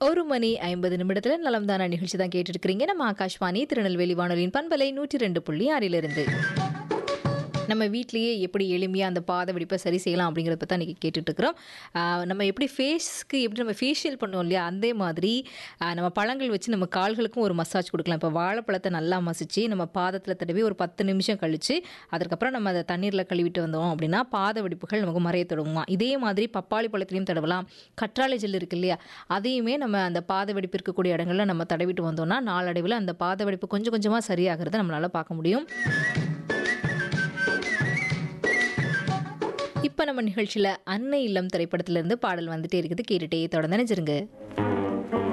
ஒரு மணி ஐம்பது நிமிடத்தில் நலம்தானா நிகழ்ச்சி தான் கேட்டுருக்கிறீங்க நம்ம ஆகாஷ்வாணி திருநெல்வேலி வானொலியின் பண்பலை நூற்றி ரெண்டு புள்ளி ஆறிலிருந்து நம்ம வீட்லேயே எப்படி எளிமையாக அந்த பாத வெடிப்பை சரி செய்யலாம் அப்படிங்கிறத பற்றி தான் இன்றைக்கி கேட்டுட்டு இருக்கிறோம் ஆஹ் நம்ம எப்படி ஃபேஸ்க்கு எப்படி நம்ம ஃபேஷியல் பண்ணுவோம் இல்லையா அதே மாதிரி ஆஹ் நம்ம பழங்கள் வச்சு நம்ம கால்களுக்கும் ஒரு மசாஜ் கொடுக்கலாம் இப்போ வாழைப்பழத்தை நல்லா மசிச்சு நம்ம பாதத்தில் தடவி ஒரு பத்து நிமிஷம் கழித்து அதுக்கப்புறம் நம்ம அதை தண்ணீரில் கழுவிட்டு வந்தோம் அப்படின்னா பாத வெடிப்புகள் நமக்கு மறைய தொடங்குமா இதே மாதிரி பப்பாளி பழத்துலையும் தடவலாம் கற்றாழை ஜெல் இருக்கு இல்லையா அதையுமே நம்ம அந்த பாத வெடிப்பு இருக்கக்கூடிய இடங்கள்ல நம்ம தடவிட்டு வந்தோம்னா நாளடைவில் அந்த பாத வெடிப்பு கொஞ்சம் கொஞ்சமாக சரியாகிறத நம்மளால் பார்க்க முடியும் இப்போ நம்ம நிகழ்ச்சியில் அன்னை இல்லம் திரைப்படத்திலிருந்து பாடல் வந்துட்டே இருக்குது கேட்டுட்டே தொடர்ந்து நினைச்சிருங்க